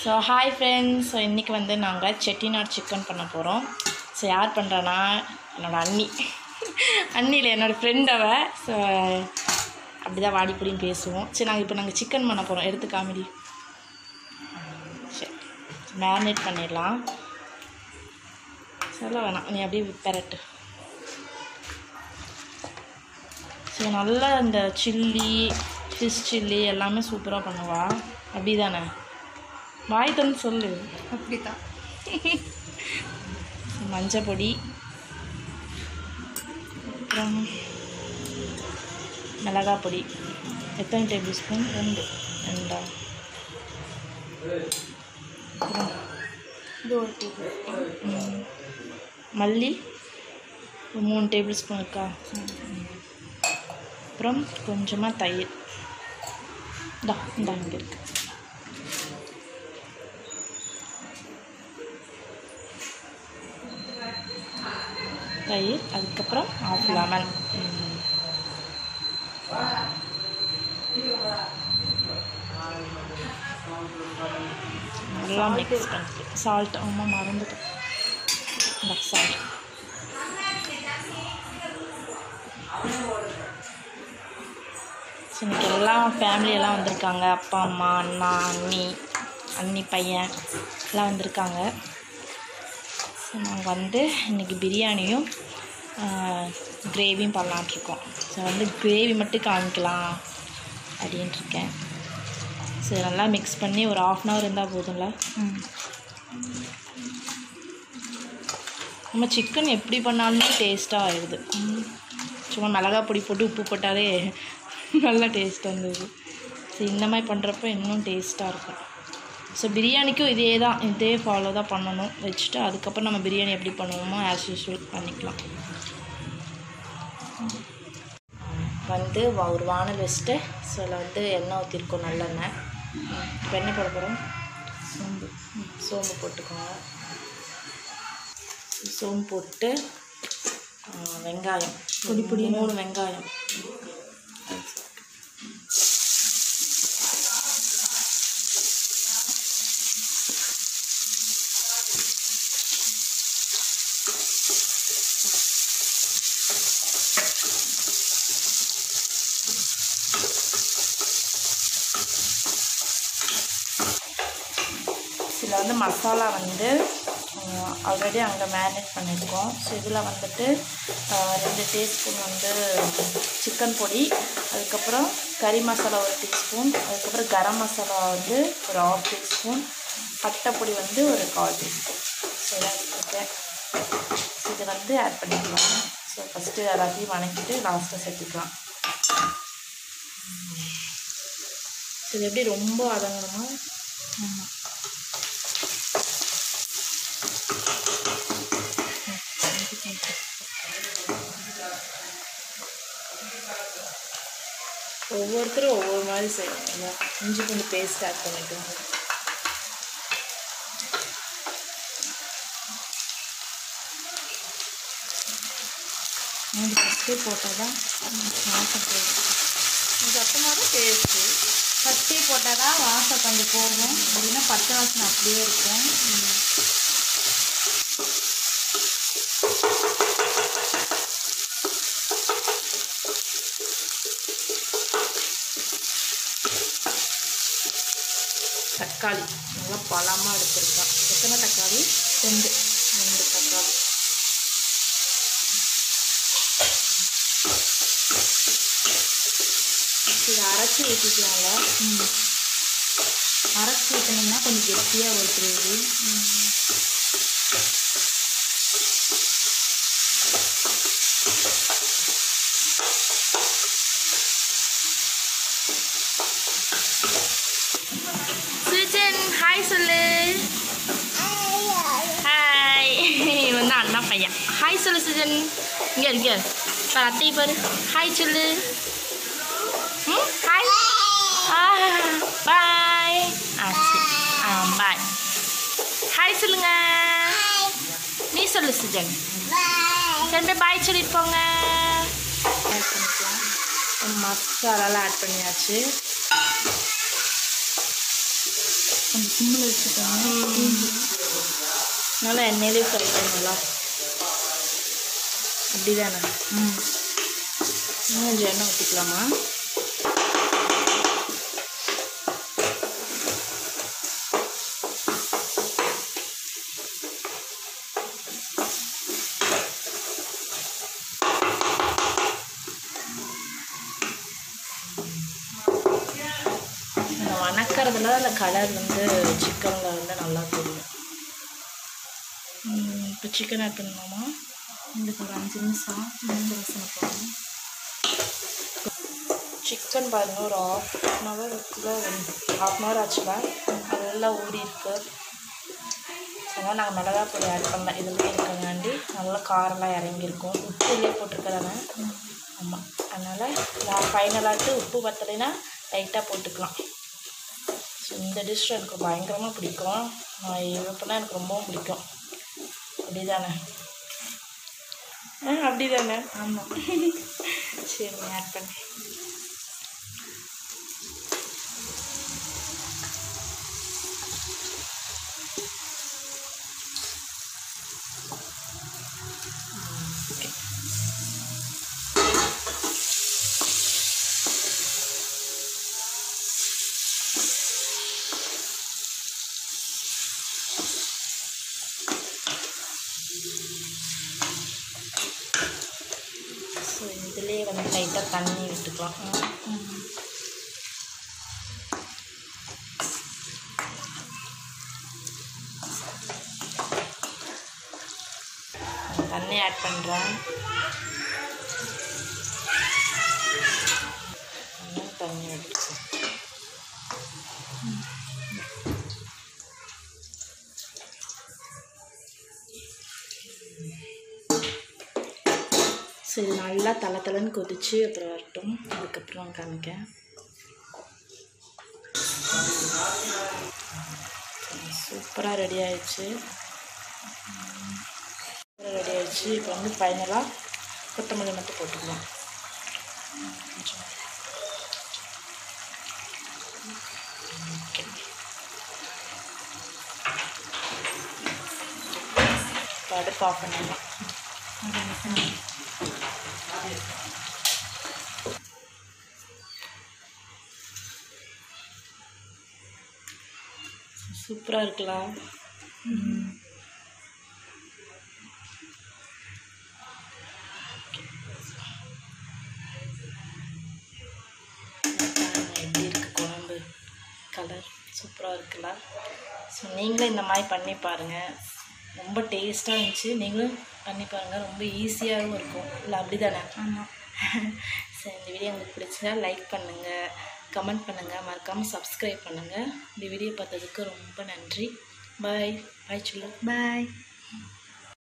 So hi friends so இன்றைக்கி வந்து நாங்கள் செட்டிநாட் சிக்கன் பண்ண போகிறோம் ஸோ யார் பண்ணுறேன்னா என்னோடய அண்ணி அண்ணியில் என்னோடய ஃப்ரெண்ட் அவ ஸோ அப்படி தான் வாடிப்படின்னு பேசுவோம் சரி நாங்கள் இப்போ நாங்கள் சிக்கன் பண்ண போகிறோம் எடுத்து காமெடி சரி மேரினேட் பண்ணிடலாம் சொல்ல வேணாம் நீ அப்படியே பெரட்டு ஸோ நல்லா இந்த சில்லி ஃபிஷ் சில்லி எல்லாமே சூப்பராக பண்ணுவா அப்படி தானே வாய் தந்து சொல்லு அப்படி தான் மஞ்சள் பொடி அப்புறம் மிளகாய் பொடி எத்தனை டேபிள் ஸ்பூன் ரெண்டு ரெண்டா அப்புறம் இது ஒரு டேபிள் ம், மல்லி ஒரு மூணு டேபிள் ஸ்பூன் இருக்கா அப்புறம் கொஞ்சமாக தயிர் இந்தா இந்தா இங்கே இருக்கு தயிர் அதுக்கப்புறம் ஆஃப் லெமன் நல்லா மிக்ஸ் பண்ணிட்டு சால்ட் ஆமாம் மறந்துட்டேன் இந்த சால்ட் ஸோ இன்னைக்கு எல்லாம் ஃபேமிலியெல்லாம் வந்திருக்காங்க அப்பா அம்மா அண்ணா அண்ணி அண்ணி பையன் எல்லாம் வந்திருக்காங்க ஸோ நாங்கள் வந்து இன்றைக்கி பிரியாணியும் கிரேவியும் பண்ணலான்ட்ருக்கோம் ஸோ வந்து கிரேவி மட்டும் காமிக்கலாம் அப்படின்ட்டு இருக்கேன் ஸோ நல்லா மிக்ஸ் பண்ணி ஒரு ஆஃப் அன் ஹவர் இருந்தால் போதும்ல ம் நம்ம சிக்கன் எப்படி பண்ணாலுமே டேஸ்ட்டாக ஆயிடுது ம். சும்மா மிளகா பொடி போட்டு உப்பு போட்டாலே நல்லா டேஸ்ட் வந்தது ஸோ இந்த மாதிரி பண்ணுறப்ப இன்னும் டேஸ்ட்டாக இருக்கும் ஸோ பிரியாணிக்கும் இதே தான் இதே ஃபாலோ தான் பண்ணணும் வச்சுட்டு அதுக்கப்புறம் நம்ம பிரியாணி எப்படி பண்ணுவோமோ ஆஸ் யூஸ்வல் பண்ணிக்கலாம் வந்து வ- ஒரு வானல் வச்சுட்டு ஸோ அதில் வந்து எண்ணெய் ஊற்றிருக்கோம் நல்லெண்ணெய் இப்போ என்ன போட போகிறோம் சோம்பு ம், சோம்பு போட்டுக்கோங்க சோம்பு போட்டு ஆ, வெங்காயம் பொடி பொடி மூணு வெங்காயம் இதில் வந்து மசாலா வந்து ஆல்ரெடி அங்கே மேரினேட் பண்ணியிருக்கோம் ஸோ இதில் வந்துட்டு ஆஹ், ரெண்டு டீஸ்பூன் வந்து சிக்கன் பொடி அதுக்கப்புறம் கறி மசாலா ஒரு டீஸ்பூன் அதுக்கப்புறம் கரம் மசாலா வந்து ஒரு ஆஃப் டீஸ்பூன் பட்டை பொடி வந்து ஒரு கால் டீஸ்பூன் ஸோ இதான் இருக்கேன் ஸோ இதை வந்து ஆட் பண்ணிக்கலாம் ஸோ ஃபஸ்ட்டு எல்லாத்தையும் வணக்கிட்டு லாஸ்ட்டாக சேர்த்துக்கலாம் ஸோ இது எப்படி ரொம்ப வதங்கணுமா ஆமாம் ஒவ்வொருத்தரும் ஒவ்வொரு மாதிரி செய்வாங்க இஞ்சி பூண்டு பேஸ்ட் ஆட் பண்ணிக்கோங்க இது ஃபஸ்ட்டே போட்டால் தான் வாசம் போகும் சத்தமாக தான் டேஸ்ட்டு ஃபஸ்ட்டே போட்டால் தான் வாசம் கொஞ்சம் போகும் அப்படின்னா பச்சை வாசனை அப்படியே இருக்கும் தக்காளி நல்லா பழமாக எடுத்துருக்கா எத்தனை தக்காளி ரெண்டு ரெண்டு தக்காளி இதை அரைச்சி ஊற்றிக்கலாம்ல ம் அரைச்சி ஊற்றினீங்கன்னா கொஞ்சம் கெட்டியாக ஒரு கிரேவி சுஜன் ஹாய் சொல்லு ஹாய் இவன் வந்து அண்ணா பையன் ஹாய் சொல்லு சுஜன் இங்கே இங்கே பாரு அத்தை பாரு ஹாய் சொல்லு ம் ஹாய் ஆ பாய் ஆ சரி ஆ பாய் ஹாய் சொல்லுங்க நீ சொல்லு சுஜன் ரெண்டு பாய் சொல்லிட்டு போங்க ஆட் பண்ணிக்கலாம் மசாலாலாம் ஆட் பண்ணியாச்சு கொஞ்சம் சிம்மில் வச்சுக்கோங்க நல்லா எண்ணெயிலே ஃப்ரை பண்ணலாம் அப்படிதானே ம் இன்னும் கொஞ்சம் எண்ணெய் ஊற்றிக்கலாமா இந்த வணக்கறதுல அந்த கலர் வந்து சிக்கனில் வந்து நல்லா தெரியும் இப்போ சிக்கன் ஆட் பண்ணலாமா இதுக்கு ஒரு அஞ்சு நிமிஷம் மூணு ரசனை போடணும் சிக்கன் பாருங்க ஒரு ஆஃப் அன் ஹவர் இருக்குல்ல ஒரு ஹாஃப் அன் ஹவர் ஆச்சுல அது எல்லாம் ஊறி இருக்கு அதனால் நாங்கள் மிளகா பொடி ஆட் பண்ணல இதுலேயே இருக்கங்காண்டி நல்லா காரெல்லாம் இறங்கியிருக்கும் உப்பு இல்லையே போட்டிருக்கதானே ஆமாம் அதனால் நான் ஃபைனலாட்டு உப்பு பத்தலைன்னா லைட்டாக போட்டுக்கலாம் ஸோ இந்த டிஷ் எனக்கு பயங்கரமாக பிடிக்கும் நான் இவப்பெல்லாம் எனக்கு ரொம்பவும் பிடிக்கும் அப்படிதானே ஆ அப்படிதானே ஆமாம் சரி ஆட் பண்ணு ஓகே ஸோ இதுலேயே வந்து லைட்டாக தண்ணி விட்டுக்கலாம் ம் நான் தண்ணி ஆட் பண்ணுறேன் தண்ணி விட்டுச்சு ஸோ இது நல்லா தலை தலைன்னு கொதிச்சு அப்புறம் வரட்டும் அதுக்கப்புறம் காமிக்கேன் சூப்பராக ரெடி ஆயிடுச்சு ரெடி ஆயிடுச்சு இப்போ வந்து ஃபைனலாக கொத்தமல்லி மட்டும் போட்டுக்கலாம் கொஞ்சம். ஓகே. இப்போ அடுப்பு ஆஃப் பண்ணிடலாம் அது ரசனை சூப்பராக இருக்கலாம் பாருங்க எப்படி இருக்கு குழம்பு கலர் சூப்பராக இருக்குல்ல ஸோ நீங்களும் இந்த மாதிரி பண்ணி பாருங்கள் ரொம்ப டேஸ்ட்டாக இருந்துச்சு நீங்களும் பண்ணி பாருங்கள் ரொம்ப ஈஸியாகவும் இருக்கும் இல்லை அப்படி தானே ஆமாம் சரி இந்த வீடியோ உங்களுக்கு பிடிச்சதா லைக் பண்ணுங்கள் கமெண்ட் பண்ணுங்கள் மறக்காமல் சப்ஸ்கிரைப் பண்ணுங்கள் இந்த வீடியோ பார்த்ததுக்கு ரொம்ப நன்றி பாய் பாய் சொல்லு பாய்